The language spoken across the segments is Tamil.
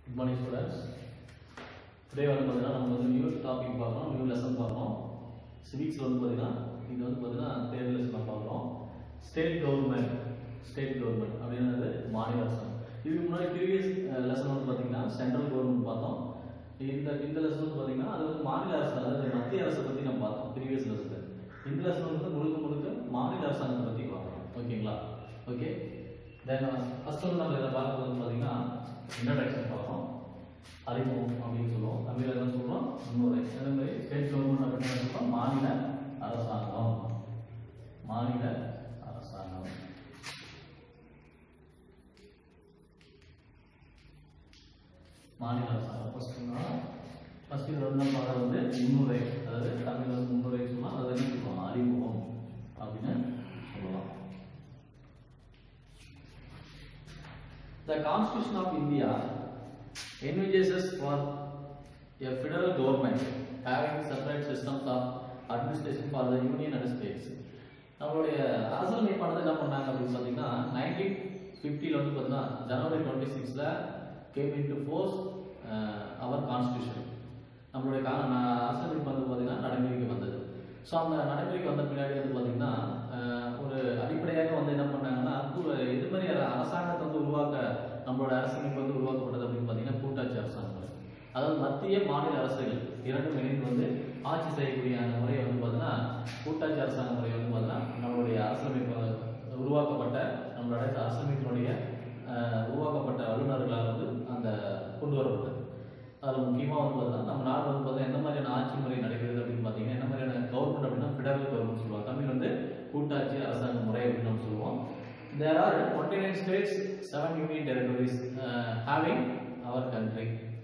குட் மார்னிங் ஸ்டூடெண்ட்ஸ் டுடே வந்து பார்த்தீங்கன்னா நம்ம வந்து நியூ டாபிக் பார்க்குறோம் நியூ லெசன் பார்க்குறோம் சிவிக்ஸில் வந்து பார்த்தீங்கன்னா இது வந்து பார்த்தீங்கன்னா தேர்ட் லெசன் பார்க்குறோம் ஸ்டேட் கவர்மெண்ட் ஸ்டேட் கவர்மெண்ட் அப்படின்றது மாநில அரசு இதுக்கு முன்னாடி ப்ரீவியஸ் லெசன் வந்து பார்த்தீங்கன்னா சென்ட்ரல் கவர்மெண்ட் பார்த்தோம் இந்த இந்த லெசன் வந்து பார்த்தீங்கன்னா அது வந்து மாநில அரசு அதாவது மத்திய அரசை பற்றி நம்ம பார்த்தோம் ப்ரீவியஸ் லெசன் இந்த லெசன் வந்து முழுக்க முழுக்க மாநில அரசாங்கத்தை பற்றி பார்க்குறோம் ஓகேங்களா ஓகே தென் ஃபர்ஸ்ட் வந்து நம்ம இதை பார்க்க போது பார்த்தீங்கன்னா இன்ட்ரடக்ஷன் பார்க்குறோம் அறிமுகம் அப்படின்னு சொல்லுவோம் தமிழில் என்ன சொல்றோம் முன்னுரை அதே மாதிரி ஸ்டேட் கவர்மெண்ட் அப்படின்னு என்ன சொல்றோம் மாநில அரசாங்கம் மாநில அரசாங்கம் மாநில அரசாங்கம் ஃபர்ஸ்ட் ஃபர்ஸ்ட் இது வந்து நம்ம வந்து முன்னுரை அதாவது தமிழ் வந்து முன்னுரை சொன்னா அதை என்ன சொல்லுவோம் அறிமுகம் அப்படின்னு சொல்லலாம் The Constitution of India envisages for a federal government having separate systems of administration for the union and states. நம்மளுடைய அரசியலமைப்பானது என்ன பண்ணாங்க அப்படின்னு பார்த்தீங்கன்னா நைன்டீன் ஃபிஃப்டியில் வந்து பார்த்தீங்கன்னா ஜனவரி டுவெண்ட்டி சிக்ஸில் came into force our constitution நம்மளுடைய கா ந- அரசியலமைப்பு வந்து பார்த்தீங்கன்னா நடைமுறைக்கு வந்தது ஸோ அந்த நடைமுறைக்கு வந்த பின்னாடி வந்து பார்த்தீங்கன்னா அஹ், ஒரு அடிப்படையாக வந்து என்ன பண்ணாங்கன்னா கு- இது மாதிரி அரசாங்கத்தை வந்து உருவாக்க நம்மளோட அரசியலமைப்பு வந்து உருவாக்கப்பட்டது அப்படின்னு பார்த்தீங்கன்னா கூட்டாட்சி அரசாங்கம் அதாவது மத்திய மாநில அரசுகள் இரண்டும் இணைந்து வந்து ஆட்சி செய்யக்கூடிய அந்த முறையை வந்து பார்த்தீங்கன்னா கூட்டாட்சி அரசாங்க முறை வந்து பார்த்தீங்கன்னா நம்மளுடைய அரசியலமைப்பு உருவாக்கப்பட்ட நம்மளோட அரசியலமைப்பினுடைய அஹ், உருவாக்கப்பட்ட வல்லுநர்களால் வந்து அந்த கொண்டு வரப்பட்டது அதில் முக்கியமாக வந்து பார்த்தீங்கன்னா நம்ம நாடு வந்து பார்த்தீங்கன்னா எந்த மாதிரியான ஆட்சி முறை நடைபெறுது அப்படின்னு பார்த்தீங்கன்னா என்ன மாதிரியான கவர்மெண்ட் அப்படின்னா ஃபெடரல் கவர்மெண்ட் சொல்லுவாங்க தமிழ் வந்து கூட்டாட்சி அரசாங்க முறை அப்படின்னு நம்ம சொல்லுவோம் there are twenty nine states seven union territories having our country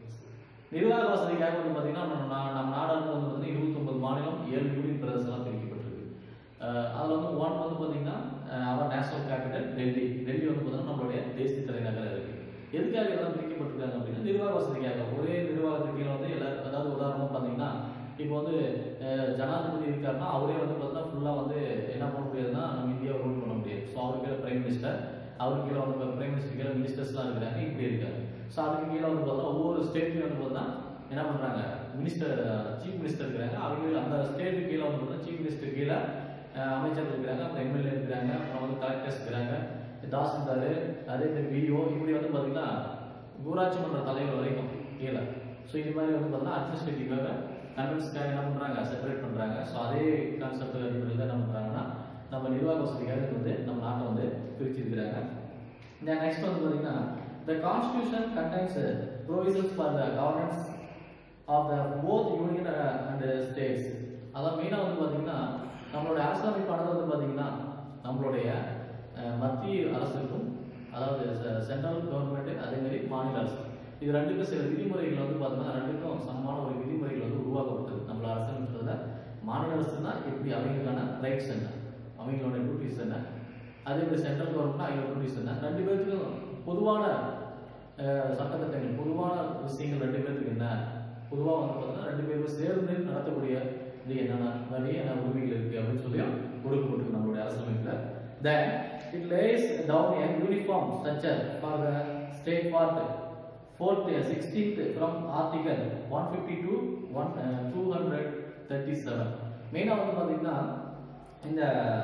நிர்வாக வசதிக்காக வந்து பார்த்தீங்கன்னா நம்ம நா- நம்ம நாடு வந்து பார்த்தீங்கன்னா இருபத்தொன்பது மாநிலம் ஏழு யூனியன் பிரதேசம்லாம் பிரிக்கப்பட்டிருக்கு அஹ் அதுல வந்து ஒன் வந்து பார்த்தீங்கன்னா our national capital Delhi Delhi வந்து பார்த்தீங்கன்னா நம்மளுடைய தேசிய தலைநகரம் இருக்கு எதுக்காக இதெல்லாம் பிரிக்கப்பட்டிருக்காங்க அப்படின்னா நிர்வாக வசதிக்காக ஒரே நிர்வாகத்துக்கு கீழே வந்து எல்லா அதாவது உதாரணமா பார்த்தீங்கன்னா இப்போ வந்து அஹ், ஜனாதிபதி இருக்காருன்னா அவரே வந்து பார்த்தீங்கன்னா ஃபுல்லாக வந்து என்ன பண்ண முடியாதுன்னா நம்ம இந்தியாவை ரூல் பண்ண முடியாது ஸோ அவருக்கு கீழே பிரைம் மினிஸ்டர் அவருக்கு கீழே வந்து பிரைம் மினிஸ்டர் கீழே மினிஸ்டர்ஸ்லாம் இருக்கிறாங்க இப்படி இருக்காங்க ஸோ அதுக்கு கீழே வந்து பார்த்தா ஒவ்வொரு ஸ்டேட்லையும் வந்து பார்த்தீங்கன்னா என்ன பண்ணுறாங்க மினிஸ்டர் சீஃப் மினிஸ்டர் இருக்கிறாங்க அவங்க அந்த ஸ்டேட்டுக்கு கீழே வந்து பார்த்தீங்கன்னா சீஃப் மினிஸ்டர் கீழே அஹ், அமைச்சர் இருக்கிறாங்க அப்புறம் எம்எல்ஏ இருக்கிறாங்க அப்புறம் வந்து கலெக்டர்ஸ் இருக்கிறாங்க தாசில்தார் அதே மாதிரி விஓ இப்படி வந்து பார்த்தீங்கன்னா ஊராட்சி மன்ற தலைவர் வரைக்கும் கீழே ஸோ இது மாதிரி வந்து பார்த்தீங்கன்னா அட்மினிஸ்ட்ரேட்டிவாக கன்வென்ஸ்க்காக என்ன பண்ணுறாங்க செப்பரேட் பண்ணுறாங்க ஸோ அதே கான்செப்ட் அடிப்படையில் தான் என்ன பண்ணுறாங்கன்னா நம்ம நிர்வாக வசதிக்காக இது வந்து நம்ம நாட்டை வந்து பிரிச்சிருக்கிறாங்க இந்த நெக்ஸ்ட் வந்து பார்த்தீங்கன்னா the constitution contains uh, provisions for the governance of the both union uh, and uh, states அதான் மெயினாக வந்து பார்த்தீங்கன்னா நம்மளுடைய அரசியலமைப்பானது வந்து பார்த்தீங்கன்னா நம்மளுடைய அஹ், மத்திய அரசுக்கும் அதாவது சென்ட்ரல் கவர்மெண்ட் அதே மாதிரி மாநில அரசு இது ரெண்டுக்கும் சில விதிமுறைகள் வந்து பார்த்தீங்கன்னா ரெண்டுக்கும் சமமான ஒரு விதிமுறைகள் வந்து உருவாக்கப்பட்டது நம்மள அரசியலமைப்புல மாநில அரசுனா எப்படி அவங்களுக்கான ரைட்ஸ் என்ன அவங்களோட டியூட்டிஸ் என்ன அதே மாதிரி சென்ட்ரல் கவர்மெண்ட் அவங்களோட டியூட்டிஸ் என்ன ரெண்டு பேர்த்துக்கும் பொதுவான அஹ், சட்டத்திட்டங்கள் பொதுவான விஷயங்கள் ரெண்டு பேர்த்துக்கு என்ன பொதுவாக வந்து பார்த்தீங்கன்னா ரெண்டு பேரும் சேர்ந்து நடத்தக்கூடிய இது என்னென்ன வழி என்ன உரிமைகள் இருக்கு அப்படின்னு சொல்லி கொடுக்கப்பட்டிருக்கு நம்மளுடைய அரசியலமைப்பில் then it lays down a uniform structure for the state part fourth uh, 16th from article 150 to 1 uh, 237 மெயினாக வந்து பார்த்தீங்கன்னா இந்த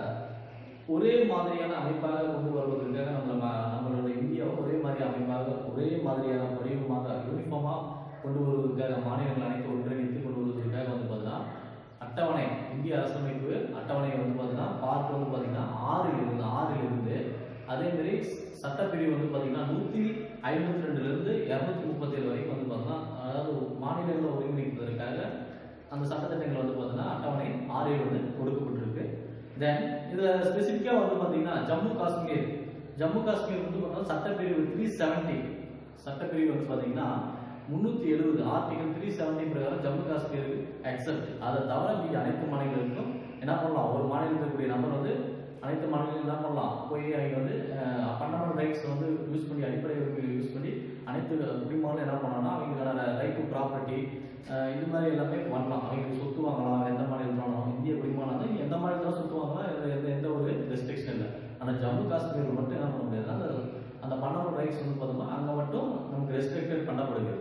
ஒரே மாதிரியான அமைப்பாக கொண்டு வருவதற்காக நம்மள ம- நம்மளோட இந்தியாவை ஒரே மாதிரி அமைப்பாக ஒரே மாதிரியான வடிவமாக யூனிஃபார்மாக கொண்டு வருவதற்காக மாநிலங்கள் அனைத்து ஒன்றிணைத்து கொண்டு வருவதற்காக வந்து பார்த்தீங்கன்னா அட்டவணை இந்திய அரசமைப்பு அட்டவணை வந்து பார்த்தீங்கன்னா பார்ட் வந்து பார்த்தீங்கன்னா ஆறில் இருந்து ஆறில் இருந்து அதே மாதிரி சட்டப்பிரிவு வந்து பார்த்தீங்கன்னா நூற்றி ஐம்பத்தி ரெண்டுலேருந்து இரநூத்தி முப்பத்தேழு வரைக்கும் வந்து பார்த்தீங்கன்னா அதாவது மாநிலங்களை ஒருங்கிணைப்பதற்காக அந்த சட்டத்திட்டங்கள் வந்து பார்த்தீங்கன்னா அட்டவணை ஆறில் வந்து கொடுக்கப்பட்டிருக்கு தென் இதில் ஸ்பெசிஃபிக்காக வந்து பார்த்தீங்கன்னா ஜம்மு காஷ்மீர் ஜம்மு காஷ்மீர் வந்து பார்த்தீங்கன்னா சட்டப்பிரிவு த்ரீ செவன்ட்டி சட்டப்பிரிவு வந்து பார்த்தீங்கன்னா முந்நூற்றி எழுபது ஆர்டிகல் த்ரீ செவன்ட்டி பிரகாரம் ஜம்மு காஷ்மீருக்கு அக்செப்ட் அதை தவிர மீதி அனைத்து மாநிலங்களுக்கும் என்ன பண்ணலாம் ஒரு மாநிலத்தில் இருக்கக்கூடிய நபர் வந்து அனைத்து மாநிலங்களும் என்ன பண்ணலாம் போய் அவங்க வந்து ஃபண்டமெண்டல் ரைட்ஸ் வந்து யூஸ் பண்ணி அடிப்படை உரிமைகளை யூஸ் பண்ணி அனைத்து குடிமகனும் என்ன பண்ணலாம்னா அவங்களுக்கான ரைட் டு ப்ராப்பர்ட்டி இது மாதிரி எல்லாமே பண்ணலாம் அவங்களுக்கு சொத்து வாங்கலாம் எந்த மாநிலத்தில் வாங்கலாம் இந்திய குடிமகனாக இருந்தா எந்த மாநிலத்தில் சொத்து வாங்கலாம் இதுல எந்த எந்த ஒரு ரெஸ்ட்ரிக்ஷன் இல்லை ஆனால் ஜம்மு காஷ்மீர் மட்டும் என்ன பண்ண முடியாது அந்த அந்த ஃபண்டமெண்டல் ரைட்ஸ் வந்து பார்த்தோம்னா அங்கே மட்டும் நமக்கு ரெஸ்ட்ரிக்டட் பண்ணப்படுகிறது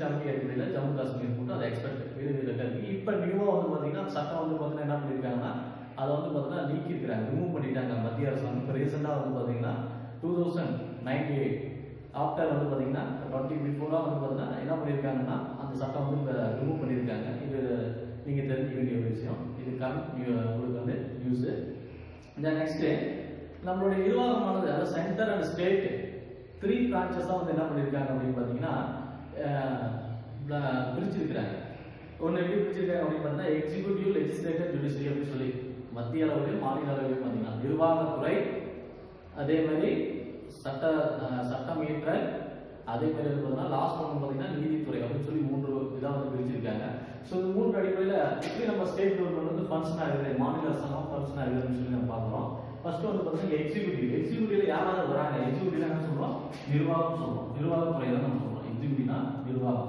கான்ஸ்டியூஷனாலிட்டி அடிப்படையில் ஜம்மு காஷ்மீர் மட்டும் அதை எக்ஸ்பெக்ட் இது இதில் இருக்கு இப்போ நியூவாக வந்து பார்த்தீங்கன்னா சட்டம் வந்து பார்த்தீங்கன்னா என்ன பண்ணியிருக்காங்கன்னா அதை வந்து பார்த்தீங்கன்னா நீக்கியிருக்கிறாங்க ரிமூவ் பண்ணிட்டாங்க மத்திய அரசாங்கம் இப்போ ரீசெண்டாக வந்து பார்த்தீங்கன்னா two thousand ninety eight after வந்து பார்த்தீங்கன்னா டுவெண்ட்டி பிஃபோராக வந்து பார்த்தீங்கன்னா என்ன பண்ணியிருக்காங்கன்னா அந்த சட்டம் வந்து இப்போ ரிமூவ் பண்ணியிருக்காங்க இது நீங்கள் தெரிஞ்சுக்க வேண்டிய ஒரு விஷயம் இது கரண்ட் உங்களுக்கு வந்து நியூஸு இந்த நெக்ஸ்ட்டு நம்மளுடைய நிர்வாகமானது அதாவது சென்டர் அண்ட் ஸ்டேட் த்ரீ பிரான்ச்சஸாக வந்து என்ன பண்ணியிருக்காங்க அப்படின்னு பார்த்தீங்கன்னா அஹ், பிரிச்சிருக்கிறாங்க ஒன்று எப்படி பிரிச்சிருக்காங்க அப்படின்னு பார்த்தீங்கன்னா எக்ஸிக்யூட்டிவ் லெஜிஸ்லேட்டர் ஜுடிஷியரி அப்படின்னு சொல்லி மத்திய அளவிலையும் மாநில அளவிலையும் பார்த்தீங்கன்னா நிர்வாகத்துறை அதே மாதிரி சட்ட அஹ், சட்டம் இயற்றல் அதே மாதிரி வந்து பார்த்தீங்கன்னா லாஸ்ட் ஒன்று பார்த்தீங்கன்னா நீதித்துறை அப்படின்னு சொல்லி மூன்று இதாக வந்து பிரிச்சிருக்காங்க ஸோ இந்த மூன்று அடிப்படையில் எப்படி நம்ம ஸ்டேட் கவர்மெண்ட் வந்து ஃபண்ட்ஸ்னா இருக்குது மாநில அரசாங்கம் ஃபண்ட்ஸ்னா இருக்குதுன்னு சொல்லி நம்ம பார்க்குறோம் ஃபர்ஸ்ட் வந்து பார்த்தீங்கன்னா எக்ஸிக்யூட்டிவ் எக்ஸிக்யூட்டிவ்ல யாராவது வராங்க எக்ஸிக்யூட்டிவ்ல என்ன சொல்றோம் நிர்வாகம் சொல்றோம் நிர்வாகத்துறை தான் நம்ம சொல்றோம் எக்ஸிக்யூட்டிவ்னா நிர்வாகம்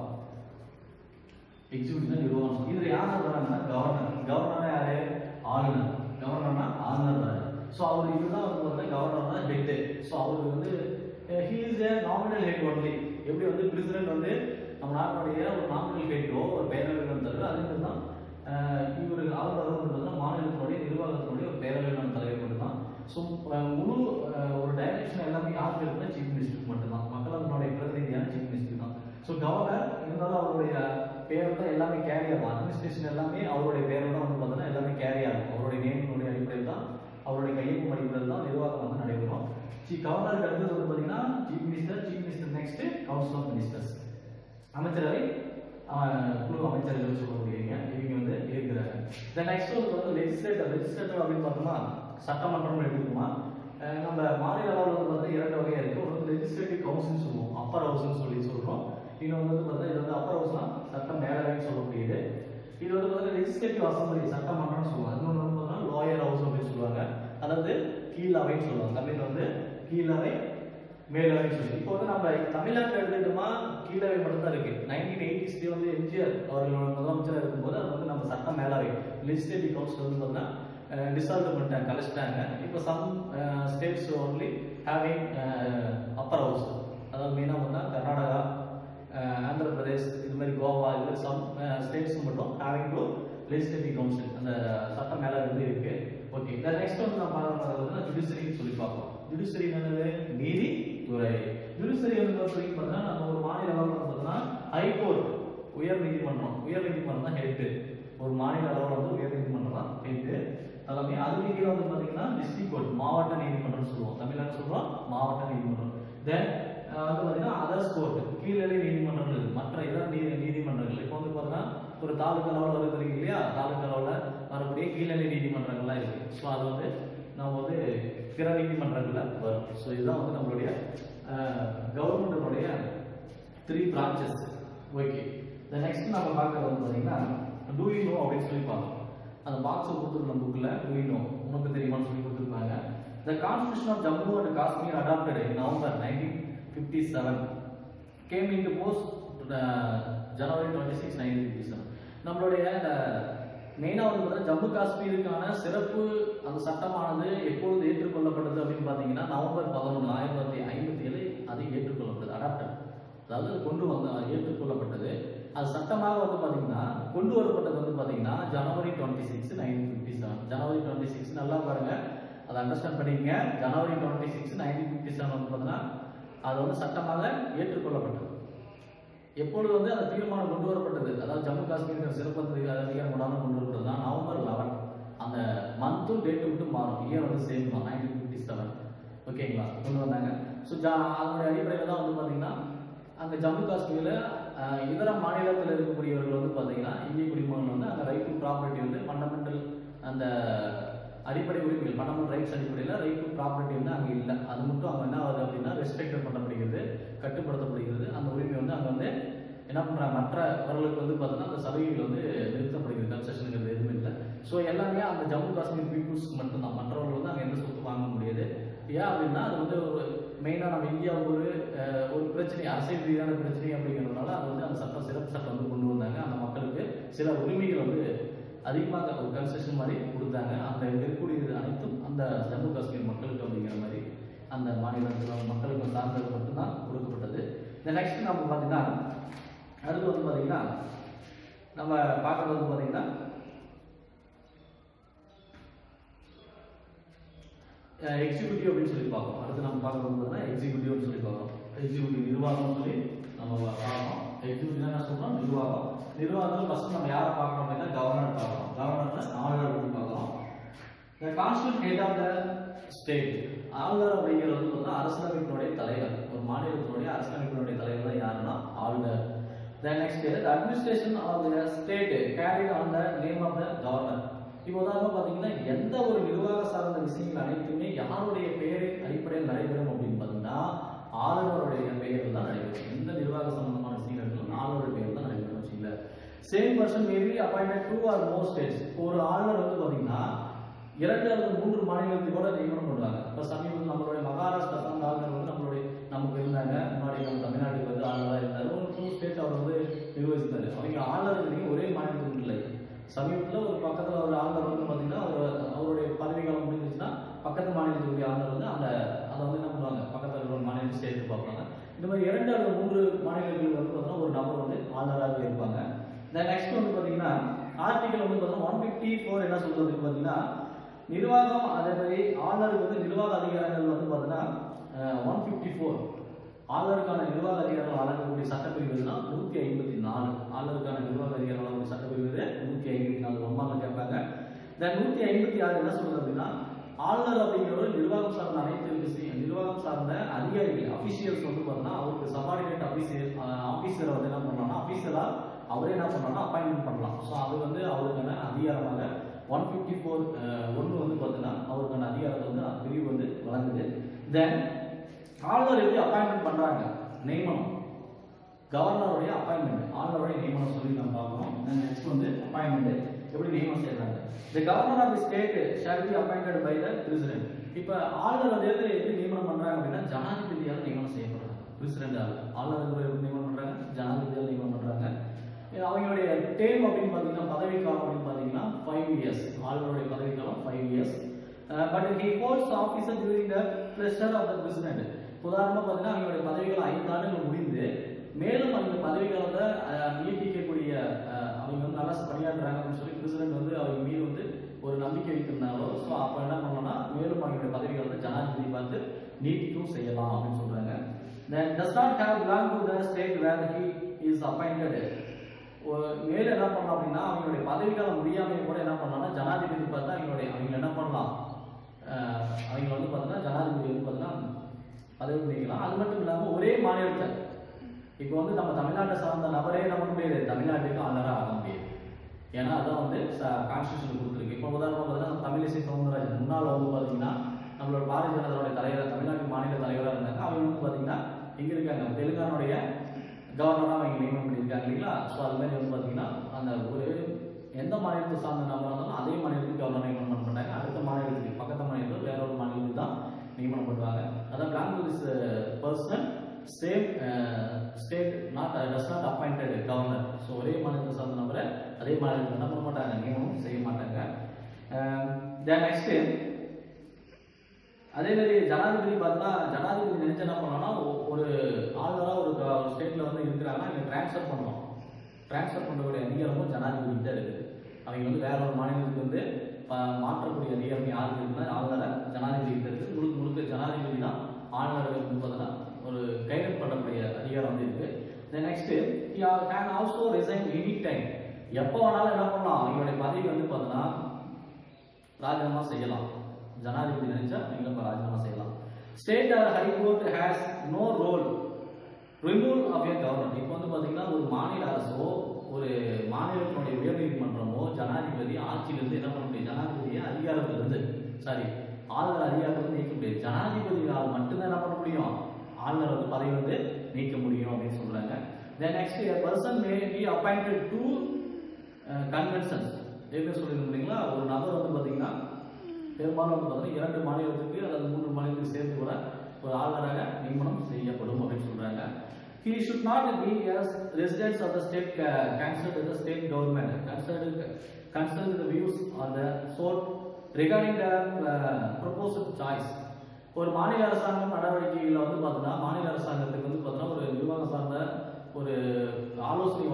எக்ஸிக்யூட்டிவ் நிர்வாகம் சொல்றோம். இதுல யார் வராங்கன்னா கவர்னர் கவர்னர் யாரு ஆளுநர் கவர்னர்னா ஆளுநர் தான் ஸோ அவர் இதுதான் வந்து பார்த்தீங்கன்னா கவர்னர் தான் ஹெட் ஸோ அவருக்கு வந்து he is a nominal head only எப்படி வந்து பிரசிடென்ட் வந்து நம்ம நாட்டுடைய ஒரு நாமினல் ஹெட்டோ ஒரு பேரவையில் தலைவர் அதே மாதிரி தான் இவர் ஆளுநர் வந்து பார்த்தீங்கன்னா மாநிலத்தினுடைய நிர்வாகத்தினுடைய ஒரு பேரவையிலான தலைவர் மட்டும் தான் ஸோ முழு அஹ், ஒரு டைரக்ஷன் எல்லாமே யாருக்கு இருக்குன்னா சீஃப் மினிஸ்டருக்கு மட்டும்தான் மக்களவனுடைய பிரதிநிதியான சீஃப் மினிஸ்டர் தான் ஸோ கவர்னர் இருந்தாலும் அவருடைய பேர் தான் எல்லாமே கேரி ஆகும் அட்மினிஸ்ட்ரேஷன் எல்லாமே அவருடைய பேரை தான் வந்து பார்த்தீங்கன்னா எல்லாமே கேரி ஆகும் அவருடைய நேமினுடைய அடிப்படையில் தான் அவருடைய கையொப்பம் அடிப்படையில் தான் நிர்வாகம் வந்து நடைபெறும் சி கவர்னருக்கு அடுத்தது வந்து பார்த்தீங்கன்னா chief minister chief minister next council of ministers அமைச்சரவை ஆஹ், குழு அமைச்சர்கள் சொல்லக்கூடியவங்க இவங்க வந்து இருக்கிறாங்க தென் நெக்ஸ்ட் வந்து பார்த்தீங்கன்னா லெஜிஸ்லேட்டர் லெஜிஸ்லேட்டர் அப்படின்னு பார்த்தோம்னா சட்டமன்றம் எடுத்துக்கோமா அஹ் நம்ம மாநில அளவில் வந்து பார்த்தா இரண்டு வகையாக இருக்குது ஒன்று வந்து லெஜிஸ்லேட்டிவ் கவுன்சில் சொல்லுவோம் அப்பர் ஹவுஸ்னு சொல்லி சொல்கிறோம் இன்னொன்று வந்து பார்த்தா இது வந்து அப்பர் ஹவுஸ்னா சட்ட மேலவைன்னு சொல்லக்கூடியது இது வந்து பார்த்தீங்கன்னா லெஜிஸ்லேட்டிவ் அசம்பிளி சட்டமன்றம்னு சொல்லுவாங்க இன்னொன்று வந்து பார்த்தீங்கன்னா லோயர் ஹவுஸ் அப்படின்னு சொல்லுவாங்க அதாவது கீழவைன்னு சொல்லுவாங்க தமிழ் வந்து கீழவை மேலவைன்னு சொல்லி இப்போ வந்து நம்ம தமிழ்நாட்டில் எடுத்துக்கிட்டோமா கீழவை மட்டும் தான் இருக்கு நைன்டீன் எயிட்டிஸ்லேயே வந்து எம்ஜிஆர் அவர்களோட முதலமைச்சராக இருக்கும்போது அது வந்து நம்ம சட்ட மேலவை லெஜிஸ்லேட்டிவ் கவுன்சில் வந்து பார்த்தீங்கன்னா டிசால்வ் பண்ணிட்டாங்க கலைச்சிட்டாங்க இப்போ some states only having upper house அதாவது மெயினாக பார்த்தா கர்நாடகா அஹ், ஆந்திர பிரதேஷ் இது மாதிரி கோவா இது மாதிரி சம் ஸ்டேட்ஸ் மட்டும் ஹேவிங் டு லெஜிஸ்லேட்டிவ் கவுன்சில் அந்த சட்ட மேலே வந்து இருக்கு ஓகே இந்த நெக்ஸ்ட் வந்து நம்ம பார்க்கறது வந்து ஜுடிஷரின்னு சொல்லி பார்ப்போம் ஜுடிஷரி என்னது நீதித்துறை ஜுடிஷரி வந்து பார்த்தீங்கன்னா பார்த்தீங்கன்னா நம்ம ஒரு மாநில அளவில் பார்த்தோம்னா ஹைகோர்ட் உயர் நீதிமன்றம் உயர் நீதிமன்றம் தான் ஹெட்டு ஒரு மாநில அளவில் வந்து உயர் நீதிமன்றம் தான் ஹெட்டு தலைமை அதுக்கு கீழே வந்து பார்த்தீங்கன்னா டிஸ்ட்ரிக்ட் கோர்ட் மாவட்ட நீதிமன்றம் சொல்லுவோம் தமிழ்நாடு சொல்றோம் மாவட்ட நீதிமன்றம் தென் வந்து பார்த்தீங்கன்னா அதர்ஸ் கோர்ட் கீழ்நிலை நீதிமன்றங்கள் இருக்கு. மற்ற இதர நீதி நீதிமன்றங்கள் இப்போ வந்து பார்த்தீங்கன்னா ஒரு தாலுக்கா லெவலில் இருக்கிறீங்க இல்லையா தாலுக்கா லெவலில் வரக்கூடிய கீழ்நிலை நீதிமன்றங்கள்லாம் இருக்கு ஸோ அது வந்து நம்ம வந்து பிற நீதிமன்றங்களில் வரும் ஸோ இதுதான் வந்து நம்மளுடைய கவர்மெண்ட்டுடைய த்ரீ பிரான்ச்சஸ் ஓகே இந்த நெக்ஸ்ட் நம்ம பார்க்கறது வந்து பார்த்தீங்கன்னா டூ யூ நோ அப்படின்னு சொல்லி பார்க்கணும் அந்த பாக்ஸை கொடுத்துருக்க புக்கில் டூ யூ நோ உனக்கு தெரியுமான்னு சொல்லி கொடுத்துருப்பாங்க the constitution of Jammu and Kashmir adopted in November nineteen fifty seven came in post January twenty six nineteen fifty seven நம்மளுடைய மெயினாக வந்து பார்த்தீங்கன்னா ஜம்மு காஷ்மீருக்கான சிறப்பு அந்த சட்டமானது எப்பொழுது ஏற்றுக்கொள்ளப்பட்டது அப்படின்னு பார்த்தீங்கன்னா நவம்பர் பதினொன்று ஆயிரத்தி தொள்ளாயிரத்தி ஐம்பத்தி ஏழு அது ஏற்றுக்கொள்ளப்பட்டது அடாப்டட் அதாவது அது கொண்டு வந்த ஏற்றுக்கொள்ளப்பட்டது அது சட்டமாக வந்து பார்த்தீங்கன்னா கொண்டு வரப்பட்டது வந்து பார்த்தீங்கன்னா January twenty six nineteen fifty seven January twenty six நல்லா பாருங்க அதை அண்டர்ஸ்டாண்ட் பண்ணிக்கங்க January twenty six nineteen fifty seven வந்து பார்த்தீங்கன்னா அது வந்து சட்டமாக ஏற்றுக்கொள்ளப்பட்டது எப்பொழுது வந்து அந்த தீர்மானம் கொண்டு வரப்பட்டது அதாவது ஜம்மு காஷ்மீருக்கு சிறப்பு அதிகார- அதிகாரம் கொண்டாந்து கொண்டு வரப்பட்டது தான் நவம்பர் லெவன் அந்த மந்த்தும் டேட்டு மட்டும் மாறும் இயர் வந்து சேம் தான் நைன்டீன் ஃபிஃப்டி செவன் ஓகேங்களா கொண்டு வந்தாங்க ஸோ ஜா அதனுடைய அடிப்படையில் தான் வந்து பார்த்தீங்கன்னா அங்க ஜம்மு காஷ்மீர்ல அஹ், இதர மாநிலத்தில் இருக்கக்கூடியவர்கள் வந்து பார்த்தீங்கன்னா இந்திய குடிமகன் வந்து அந்த ரைட் டு ப்ராப்பர்ட்டி வந்து ஃபண்டமெண்டல் அந்த அடிப்படை உரிமைகள் ஃபண்டமெண்டல் ரைட்ஸ் அடிப்படையில் ரைட் டு ப்ராப்பர்ட்டி வந்து அங்கே இல்லை அது மட்டும் அங்கே என்ன ஆகுது அப்படின்னா ரெஸ்ட்ரிக்ட் பண்ணப்படுகிறது கட்டுப்படுத்தப்படுகிறது அந்த உரிமை வந்து அங்கே வந்து என்ன பண்ணுறாங்க மற்றவர்களுக்கு வந்து பார்த்தீங்கன்னா அந்த சலுகைகள் வந்து நிறுத்தப்படுகிறது கன்செஷனுங்கிறது எதுவுமே இல்லை ஸோ எல்லாமே அந்த ஜம்மு காஷ்மீர் பீப்புள்ஸ்க்கு மட்டும்தான் மற்றவர்கள் வந்து அங்கே எந்த சொத்து வாங்க முடியாது ஏன் அப்படின்னா அது வந்து ஒரு மெயினாக நம்ம இந்தியாவுக்கு ஒரு அஹ், ஒரு பிரச்சனை அரசியல் ரீதியான பிரச்சனை அப்படிங்கிறதுனால அது வந்து அந்த சட்டம் சிறப்பு சட்டம் வந்து கொண்டு வந்தாங்க அந்த மக்களுக்கு சில உரிமைகள் வந்து அதிகமாக ஒரு கன்செஷன் மாதிரி கொடுத்தாங்க அந்த இருக்கக்கூடியது அனைத்தும் அந்த ஜம்மு காஷ்மீர் மக்களுக்கு அப்படிங்கிற மாதிரி அந்த மாநிலத்தில் மக்களுக்கு சார்ந்தது மட்டும்தான் கொடுக்கப்பட்டது இந்த நெக்ஸ்ட் நம்ம பார்த்தீங்கன்னா அடுத்து வந்து பார்த்தீங்கன்னா நம்ம பார்க்கறது வந்து பார்த்தீங்கன்னா எக்ஸிக்யூட்டிவ் அப்படின்னு சொல்லி பார்ப்போம் அடுத்து நம்ம பார்க்கறது வந்து பார்த்தீங்கன்னா எக்ஸிக்யூட்டிவ் சொல்லி பார்ப்போம் எக்ஸிக்யூட்டிவ் நிர்வாகம் சொல்லி நம்ம பார்க்கணும் எக்ஸிக்யூட்டிவ் என்ன சொல்றோம் நிர்வாகம் நிர்வாகத்தில் ஃபர்ஸ்ட் நம்ம யாரை பார்க்கணும் அப்படின்னா கவர்னர் பார்க்கணும் கவர்னர்ல ஆளுநர் பற்றி பார்க்கணும் The constitutional head of the state ஆளுநர் அப்படிங்கிறது வந்து பார்த்தீங்கன்னா அரசியலமைப்பினுடைய தலைவர் ஒரு மாநிலத்தினுடைய அரசியலமைப்பினுடைய தலைவர் தான் யாருன்னா ஆளுநர் then next the administration of the state carried on the name of the governor இப்போ உதாரணமா பார்த்தீங்கன்னா எந்த ஒரு நிர்வாக சார்ந்த விஷயங்கள் அனைத்துமே யாருடைய பெயரின் அடிப்படையில் நடைபெறும் அப்படின்னு பார்த்தீங்கன்னா ஆளுநருடைய பெயரில் தான் நடைபெறும் எந்த நிர்வாக சம்பந்தமான விஷயங்கள் இருந்தாலும் ஆளுநருடைய பெயர் தான் நடைபெறும் வச்சுக்கல same person maybe appointed two or more states ஒரு ஆளுநர் வந்து பார்த்தீங்கன்னா இரண்டு அல்லது மூன்று மாநிலத்துக்கு கூட நியமனம் பண்ணுவாங்க இப்போ சமீபத்தில் நம்மளுடைய மகாராஷ்டிரா தான் ஆளுநர் வந்து நம்மளுடைய நமக்கு இருந்தாங்க முன்னாடி நம்ம தமிழ்நாட்டுக்கு வந்து ஆளுநராக இருந்தார் ஒரு டூ ஸ்டேட் அவர் வந்து நிர்வகித்தார் அவங்க ஆளுநர் ஒரே மாநிலத்துக்கு இல்லை சமீபத்தில் ஒரு பக்கத்தில் ஒரு ஆளுநர் வந்து பார்த்தீங்கன்னா அவர் அவருடைய பதவி காலம் முடிஞ்சிச்சுன்னா பக்கத்து மாநிலத்துடைய ஆளுநர் வந்து அந்த அதை வந்து என்ன பண்ணுவாங்க பக்கத்தில் இருக்கிற ஒரு மாநிலத்தை சேர்த்து பார்ப்பாங்க இந்த மாதிரி இரண்டு அல்லது மூன்று மாநிலங்கள் வந்து பார்த்தீங்கன்னா ஒரு நபர் வந்து ஆளுநராக இருப்பாங்க தென் நெக்ஸ்ட் வந்து பார்த்தீங்கன்னா ஆர்டிகல் வந்து பார்த்தீங்கன்னா ஒன் ஃபிஃப்டி ஃபோர் என்ன சொல்றது பார்த்தீங்கன்னா நிர்வாகம் அதே மாதிரி ஆளுநருக்கு வந்து நிர்வாக அதிகாரங்கள் வந்து பார்த்தீங்கன்னா ஒன் ஃபிஃப்டி ஃபோர் ஆளுநருக்கான நிர்வாக அதிகாரம் வழங்கக்கூடிய சட்டப்பிரிவு தான் நூற்றி ஐம்பத்தி நாலு ஆளுநருக்கான நிர்வாக அதிகாரம் வழங்கக்கூடிய சட்டப்பிரிவு நூற்றி ஐம்பத்தி நாலு ரொம்ப கேட்பாங்க தென் நூற்றி ஐம்பத்தி ஆறு என்ன சொல்றது அப்படின்னா ஆளுநர் அப்படிங்கிறவர் நிர்வாகம் சார்ந்த அனைத்து விஷயம் நிர்வாகம் சார்ந்த அதிகாரிகள் அபிஷியல்ஸ் வந்து பார்த்தீங்கன்னா அவருக்கு சபார்டினேட் அபிஷியல் ஆஃபீஸரை வந்து என்ன பண்ணலாம்னா அபிஷியலாக அவரே என்ன பண்ணலாம்னா அப்பாயின்மெண்ட் பண்ணலாம் ஸோ அது வந்து அவருக்கான அதிகாரமாக ஒன் ஃபிஃப்டி ஃபோர் ஒன்று வந்து பார்த்தீங்கன்னா அவருக்கான அதிகாரத்தை வந்து அந்த பிரிவு வந்து வழங்குது தென் ஆளுநர் எப்படி அப்பாயின்மெண்ட் பண்ணுறாங்க நியமனம் கவர்னருடைய அப்பாயின்மெண்ட் ஆளுநருடைய நியமனம் சொல்லி நம்ம பார்க்கணும் நெக்ஸ்ட் வந்து அப்பாயின்மெண்ட் எப்படி நியமனம் செய்யறாங்க the governor of the state shall be appointed by the president இப்போ ஆளுநர் வந்து எது எப்படி நியமனம் பண்றாங்க அப்படின்னா ஜனாதிபதியால் நியமனம் செய்யப்படுறாங்க பிரசிடென்ட் ஆளுநர் எப்படி நியமனம் பண்றாங்க ஜனாதிபதியால் நியமனம் பண்றாங்க அவங்களுடைய டேம் அப்படின்னு பார்த்தீங்கன்னா பதவி காலம் அப்படின்னு பார்த்தீங்கன்னா ஃபைவ் இயர்ஸ் ஆளுநருடைய பதவி காலம் five years but he holds officer during the pleasure of the president உதாரணமாக பார்த்தீங்கன்னா அவங்களுடைய பதவிகள் ஐந்து ஆண்டுகள் முடிந்து மேலும் அவங்க பதவி காலத்தை அஹ், நீட்டிக்கக்கூடிய அஹ், அவங்க வந்து நல்லா பணியாற்றுறாங்க அப்படின்னு சொல்லி பிரசிடென்ட் வந்து அவங்க மீது வந்து ஒரு நம்பிக்கை வைத்திருந்தாலோ ஸோ அப்போ என்ன பண்ணணும்னா மேலும் அவங்களுடைய பதவி காலத்தை ஜனாதிபதி பார்த்து நீட்டிக்கும் செய்யலாம் அப்படின்னு சொல்றாங்க then does not have belong to the state where he is appointed ஒரு மேல என்ன பண்ணலாம் அப்படின்னா அவங்களுடைய பதவிக்காலம் முடியாம கூட என்ன பண்ணலாம்னா ஜனாதிபதி பார்த்தா அவங்களுடைய அவங்க என்ன பண்ணலாம் அஹ் அவங்க வந்து பார்த்தீங்கன்னா ஜனாதிபதி வந்து பார்த்தீங்கன்னா பதவி நீக்கலாம் அது மட்டும் இல்லாம ஒரே மாநிலத்தை இப்போ வந்து நம்ம தமிழ்நாட்டை சார்ந்த நபரே என்ன பண்ண முடியாது தமிழ்நாட்டுக்கு ஆளுநராக ஆக முடியாது ஏன்னா அதான் வந்து கான்ஸ்டியூஷன் கொடுத்துருக்கு இப்போ உதாரணமாக பார்த்தீங்கன்னா நம்ம தமிழிசை சவுந்தரராஜன் முன்னாள் வந்து பார்த்தீங்கன்னா நம்மளோட பாரதிய ஜனதாவுடைய தலைவர் தமிழ்நாட்டு மாநில தலைவராக இருந்தாங்க அவங்க வந்து பார்த்தீங்கன்னா எங்க இருக்காங்க தெலுங்கானுடைய கவர்னராக அவங்க நியமனம் பண்ணியிருக்காங்க இல்லைங்களா ஸோ அது மாதிரி வந்து பார்த்தீங்கன்னா அந்த ஒரு எந்த மாநிலத்தை சார்ந்த நபராக இருந்தாலும் அதே மாநிலத்துக்கு கவர்னர் நியமனம் பண்ண மாட்டாங்க அடுத்த மாநிலத்துக்கு பக்கத்து மாநிலத்தில் வேற ஒரு மாநிலத்துக்கு தான் நியமனம் பண்ணுவாங்க அதான் plan this person same state not does not appointed governor so ஒரே மாநிலத்தை சார்ந்த நபரை அதே மாநிலத்தில் என்ன பண்ண மாட்டாங்க நியமனம் செய்ய மாட்டாங்க தென் நெக்ஸ்ட் அதே மாதிரி ஜனாதிபதி பார்த்தா ஜனாதிபதி நினைச்சு என்ன பண்ணலாம்னா ஒ- ஒரு ஆளுநராக ஒரு க- ஒரு ஸ்டேட்ல வந்து இருக்கிறாங்கன்னா இங்கே ட்ரான்ஸ்ஃபர் பண்ணலாம் ட்ரான்ஸ்ஃபர் பண்ணக்கூடிய அதிகாரமும் ஜனாதிபதி கிட்ட இருக்குது அவங்க வந்து வேற ஒரு மாநிலத்துக்கு வந்து ப- மாற்றக்கூடிய அதிகாரம் யாருக்கு இருக்குன்னா ஆளுநரை ஜனாதிபதி கிட்ட இருக்கு முழுக்க முழுக்க ஜனாதிபதி தான் ஆளுநருக்கு வந்து பார்த்தீங்கன்னா ஒரு கைடன்ஸ் பண்ணக்கூடிய அதிகாரம் வந்து இருக்கு then next can also resign any time எப்போ வேணாலும் என்ன பண்ணலாம் அவங்களுடைய பதவி வந்து பார்த்தீங்கன்னா ராஜினாமா செய்யலாம் ஜனாதிபதி நினைச்சா நீங்க இப்ப ராஜினாமா செய்யலாம் state or high court has no role remove of a government இப்போ வந்து பாத்தீங்கன்னா ஒரு மாநில அரசோ ஒரு மாநிலத்தினுடைய உயர்நீதிமன்றமோ ஜனாதிபதி ஆட்சியிலிருந்து என்ன பண்ண முடியும் ஜனாதிபதியை அதிகாரத்திலிருந்து சாரி ஆளுநர் அதிகாரத்திலிருந்து நீக்க முடியாது ஜனாதிபதியால் மட்டும்தான் என்ன பண்ண முடியும் ஆளுநர் வந்து பதவி வந்து நீக்க முடியும் அப்படின்னு சொல்றாங்க then next person may be appointed to conventions ஏற்கனவே சொல்லியிருந்தீங்களா ஒரு நபர் வந்து பார்த்தீங்கன்னா பெரும்பாலும் வந்து பார்த்தீங்கன்னா இரண்டு மாநிலத்துக்கு அல்லது மூன்று மாநிலத்துக்கு சேர்த்து கூட ஒரு ஆளுநராக நியமனம் செய்யப்படும் அப்படின்னு சொல்றாங்க he should not be as residents of the state ca- concerned with the state government concerned concerned with the views on the sort regarding the uh, proposed choice ஒரு மாநில அரசாங்கம் நடவடிக்கைகளில் வந்து பார்த்தீங்கன்னா மாநில அரசாங்கத்துக்கு வந்து பார்த்தீங்கன்னா ஒரு நிர்வாகம் சார்ந்த ஒரு ஆலோசனை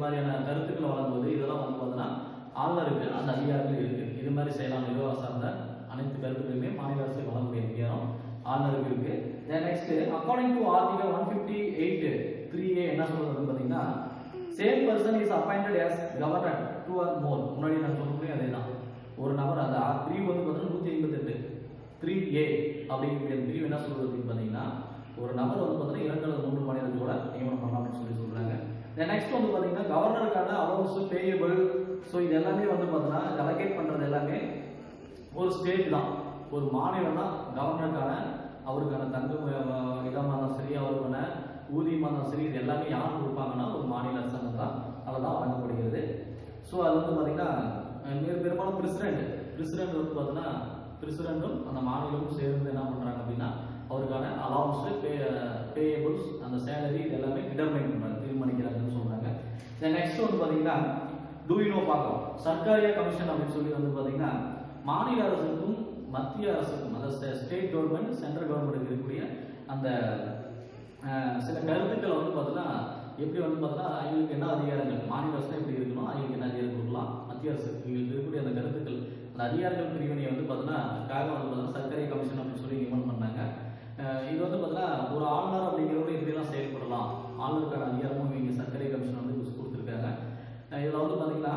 மாதிரியான கருத்துக்களை வழங்குவது இதெல்லாம் வந்து பார்த்தீங்கன்னா ஆளுநருக்கு அந்த அதிகாரங்கள் இருக்கு இது மாதிரி செய்யலாம் நிர்வாக சார்ந்த அனைத்து கருத்துக்களுமே மாநில அரசு வழங்கக்கூடிய அதிகாரம் ஆளுநருக்கு இருக்கு then next according to article one fifty eight three A என்ன சொல்றது பார்த்தீங்கன்னா same person is appointed as governor two or more முன்னாடி நான் சொல்றேன் அதே தான் ஒரு நபர் அந்த த்ரீ வந்து பார்த்தீங்கன்னா நூற்றி ஐம்பத்தெட்டு த்ரீ ஏ அப்படிங்கிற பிரிவு என்ன சொல்றது அப்படின்னு பார்த்தீங்கன்னா ஒரு நபர் வந்து பார்த்தீங்கன்னா இரண்டு அல்லது மூன்று மாநிலத்தோட நியமனம் பண்ணலாம் அப்படின்னு சொல்லி சொல்றாங்க நெக்ஸ்ட் வந்து பார்த்தீங்கன்னா கவர்னருக்கான அலவன்ஸ் பேயபிள் ஸோ இது எல்லாமே வந்து பார்த்தீங்கன்னா அலகேட் பண்றது எல்லாமே ஒரு ஸ்டேட் தான் ஒரு மாநிலம் தான் கவர்னருக்கான அவருக்கான தங்கு இடமாக இருந்தாலும் சரி அவருக்கான ஊதியமாக இருந்தாலும் சரி இது எல்லாமே யார் கொடுப்பாங்கன்னா ஒரு மாநில அரசாங்கம் தான் அதில் வழங்கப்படுகிறது ஸோ அது வந்து பார்த்தீங்கன்னா அஹ் மிக பெரும்பாலும் பிரசிடென்ட் பிரசிடென்ட் வந்து பார்த்தீங்கன்னா பிரசிடென்ட்டும் அந்த மாநிலமும் சேர்ந்து என்ன பண்ணுறாங்க அப்படின்னா அவருக்கான அலவன்ஸு பே பேயபிள்ஸ் அந்த சேலரி இது எல்லாமே டிட்டர்மைன் பண்ணுறாங்க தீர்மானிக்கிறாங்கன்னு சொல்கிறாங்க நெக்ஸ்ட் வந்து பார்த்தீங்கன்னா டூயினோ பார்க்கலாம் சர்க்காரியா கமிஷன் அப்படின்னு சொல்லி வந்து பார்த்தீங்கன்னா மாநில அரசுக்கும் மத்திய அரசுக்கும் அதாவது ஸ்டேட் கவர்மெண்ட் சென்ட்ரல் கவர்மெண்ட் இருக்கக்கூடிய அந்த அஹ், சில கருத்துக்களை வந்து பார்த்தீங்கன்னா எப்படி வந்து பார்த்தீங்கன்னா அவங்களுக்கு என்ன அதிகாரங்கள் மாநில அரசு எப்படி இருக்கணும் அவங்களுக்கு என்ன அதிகாரம் கொடுக்கலாம் மத்திய அரசு இவங்களுக்கு இருக்கக்கூடிய அந்த கருத்துக்கள் அந்த அதிகாரங்கள் பிரிவினை வந்து பார்த்தீங்கன்னா காக வந்து பார்த்தீங்கன்னா சர்க்கரை கமிஷன் அப்படின்னு சொல்லி நியமனம் பண்ணாங்க அஹ், இது வந்து பார்த்தீங்கன்னா ஒரு ஆளுநர் அப்படிங்கிறவங்க எப்படிலாம் செயல்படலாம் ஆளுநருக்கான அதிகாரமும் இவங்க சர்க்கரை கமிஷன் வந்து கொடுத்துருக்காங்க அஹ், இதுல வந்து பார்த்தீங்கன்னா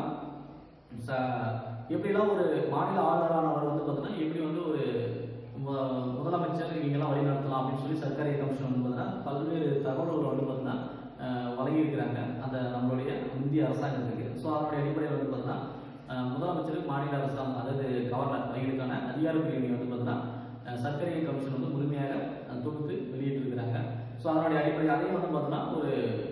ச- எப்படிலாம் ஒரு மாநில ஆளுநரானவர் வந்து பார்த்தீங்கன்னா எப்படி வந்து ஒரு மு- முதலமைச்சர் இவங்கெல்லாம் வழி நடத்தலாம் அப்படின்னு சொல்லி சர்க்காரி கமிஷன் வந்து பார்த்தீங்கன்னா பல்வேறு தகவல்களை வந்து பார்த்தீங்கன்னா அஹ், வழங்கியிருக்கிறாங்க அந்த நம்மளுடைய இந்திய அரசாங்கத்துக்கு ஸோ அதனுடைய அடிப்படையில் வந்து பார்த்தீங்கன்னா அஹ், முதலமைச்சருக்கு மாநில அரசாங்கம் அதாவது கவர்னர் அவங்களுக்கான அதிகார பிரிவினை வந்து பார்த்தீங்கன்னா அஹ், சர்க்கரை கமிஷன் வந்து முழுமையாக அஹ், தொகுத்து வெளியிட்டிருக்கிறாங்க ஸோ அதனுடைய அடிப்படையில் அதையும் வந்து பார்த்தீங்கன்னா ஒரு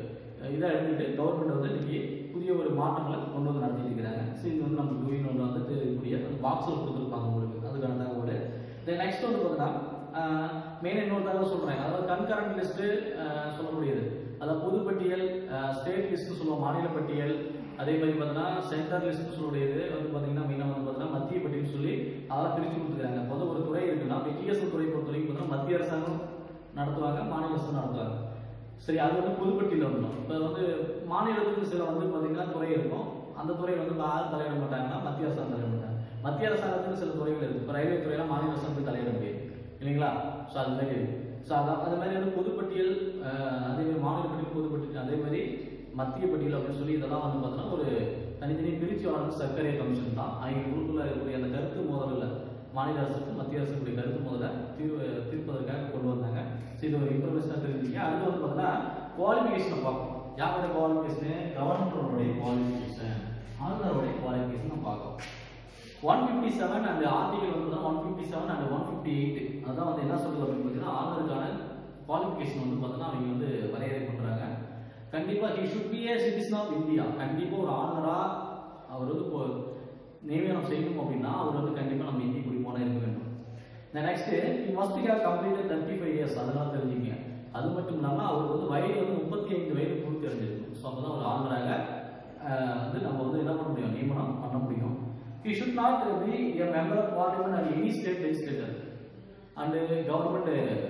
இதை எடுத்துட்டு கவர்மெண்ட் வந்து இன்னைக்கு புதிய ஒரு மாற்றங்களை கொண்டு வந்து நடத்திட்டு இருக்கிறாங்க ஸோ இது வந்து நம்ம டூயின் ஒன்று வந்துட்டு இருக்கக்கூடிய அந்த பாக்ஸில் கொடுத்துருப்பாங்க உங்களுக்கு அதுக்கான தகவல் தென் நெக்ஸ்ட் வந்து பார்த்தீங்கன்னா மெயின் இன்னொரு தகவல் சொல்கிறேன் அதாவது கன்கரண்ட் லிஸ்ட்டு சொல்லக்கூடியது அதாவது பொதுப்பட்டியல் ஸ்டேட் லிஸ்ட்னு சொல்லுவோம் மாநில பட்டியல் அதே மாதிரி பார்த்தீங்கன்னா சென்டர் லிஸ்ட்னு சொல்லக்கூடியது வந்து பார்த்தீங்கன்னா மெயினாக வந்து பார்த்தீங்கன்னா மத்திய பட்டியல் சொல்லி அதெல்லாம் பிரித்து கொடுத்துருக்காங்க இப்போ வந்து ஒரு துறை இருக்குன்னா இப்போ டிஎஸ்எல் துறை பொறுத்த வரைக்கும் பார்த்தீங்கன்னா மத்திய அரசாங்கம் நடத்துவாங்க மாநில அரசு நடத்துவாங்க சரி அது வந்து புதுப்பட்டியில் வந்துடும் இப்போ வந்து மாநிலத்துக்கு சில வந்து பார்த்தீங்கன்னா துறை இருக்கும் அந்த துறை வந்து யாரும் தலையிட மாட்டாங்கன்னா மத்திய அரசாங்கம் தலையிட மாட்டாங்க மத்திய அரசாங்கத்துக்கு சில துறைகள் இருக்கு இப்போ ரயில்வே துறையெல்லாம் மாநில அரசாங்கத்துக்கு தலையிட முடியாது இல்லைங்களா ஸோ அது மாதிரி இருக்கு ஸோ அதான் அது மாதிரி வந்து பொதுப்பட்டியல் அஹ், அதே மாதிரி மாநில பட்டியல் பொதுப்பட்டியல் அதே மாதிரி மத்திய பட்டியல் அப்படின்னு சொல்லி இதெல்லாம் வந்து பார்த்தீங்கன்னா ஒரு தனித்தனி பிரித்து வழங்க சர்க்கரை கமிஷன் தான் அவங்க குழுக்குள்ள இருக்கக்கூடிய அந்த கருத்து மோதலில் மாநில அரசுக்கு மத்திய அரசுக்குடைய கருத்து மோதலை தீர்வு தீர்ப்பதற்காக கொண்டு வந்தாங்க ஸோ இது ஒரு இன்ஃபர்மேஷனாக தெரிஞ்சுங்க அடுத்து வந்து பார்த்தீங்கன்னா குவாலிஃபிகேஷனை பார்ப்போம் யாரோட குவாலிஃபிகேஷன் கவர்னருடைய குவாலிஃபிகேஷன் ஆளுநருடைய குவாலிஃபிகேஷன் நம்ம பார்க்கலாம் one fifty seven and article வந்து one fifty seven and one fifty eight அதான் வந்து என்ன சொல்லுது அப்படின்னு பார்த்தீங்கன்னா ஆளுநருக்கான குவாலிஃபிகேஷன் வந்து பார்த்தீங்கன்னா அவங்க வந்து வரையறை பண்ணுறாங்க கண்டிப்பாக he should be a citizen of India கண்டிப்பாக ஒரு ஆளுநராக அவர் வந்து இப்போ நியமனம் செய்யணும் அப்படின்னா அவர் வந்து கண்டிப்பாக நம்ம இந்திய குடிமகனாக இருக்க வேண்டும் next he must have completed thirty five years அதெல்லாம் தெரிஞ்சுங்க அது மட்டும் இல்லாமல் அவருக்கு வந்து வயது வந்து முப்பத்தி ஐந்து வயது பூர்த்தி அடைஞ்சிருக்கும் ஸோ அப்போ தான் ஒரு ஆளுநராக அஹ், வந்து நம்ம வந்து என்ன பண்ண முடியும் நியமனம் பண்ண முடியும் he should not be a member of parliament or any state legislature and government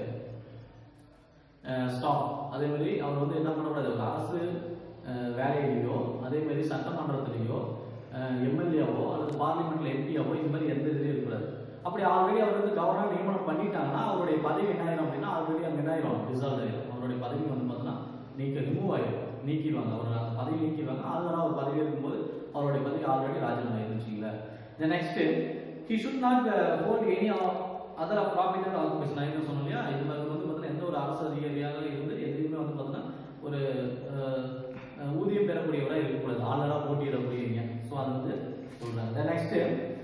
stop அதே மாதிரி அவர் வந்து என்ன பண்ணக்கூடாது ஒரு அரசு அஹ், வேலையிலையோ அதே மாதிரி சட்டமன்றத்திலேயோ எம்எல்ஏவோ அல்லது பார்லிமெண்ட்ல எம்பியாவோ இந்த மாதிரி எந்த இதுலையும் இருக்கக்கூடாது அப்படி ஆல்ரெடி அவர் வந்து கவர்னர் நியமனம் பண்ணிட்டாங்கன்னா அவருடைய பதவி என்ன ஆயிரும் அப்படின்னா ஆல்ரெடி அங்கே என்ன ஆயிரும் ரிசால்வ் ஆயிரும் அவருடைய பதவி வந்து பார்த்தீங்கன்னா நீக்க ரிமூவ் ஆயிரும் நீக்கிடுவாங்க அவர் அந்த பதவி நீக்கிடுவாங்க ஆளுநராக ஒரு பதவி இருக்கும்போது அவருடைய பதவி ஆல்ரெடி ராஜினாமா இருந்துச்சுங்களா the next he should not hold any other profited occupation நான் என்ன சொன்னேன் இல்லையா இது மாதிரி வந்து பார்த்தீங்கன்னா எந்த ஒரு அரசு அதிகாரியாக இருந்து எதுவுமே வந்து பார்த்தீங்கன்னா ஒரு அஹ், அஹ், ஊதியம் பெறக்கூடியவராக இருக்கக்கூடாது ஆளுநராக போட்டியிடக்கூடியவங்க ஸோ அது வந்து சொல்றாங்க நெக்ஸ்ட்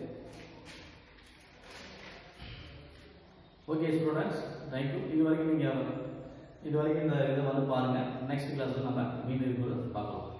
ஓகே ஸ்டூடெண்ட்ஸ் தேங்க்யூ இது வரைக்கும் நீங்கள் இது வரைக்கும் இந்த இதை வந்து பாருங்கள் நெக்ஸ்ட் கிளாஸில் நம்ம மீண்டும் இருக்கிறது பார்க்கலாம்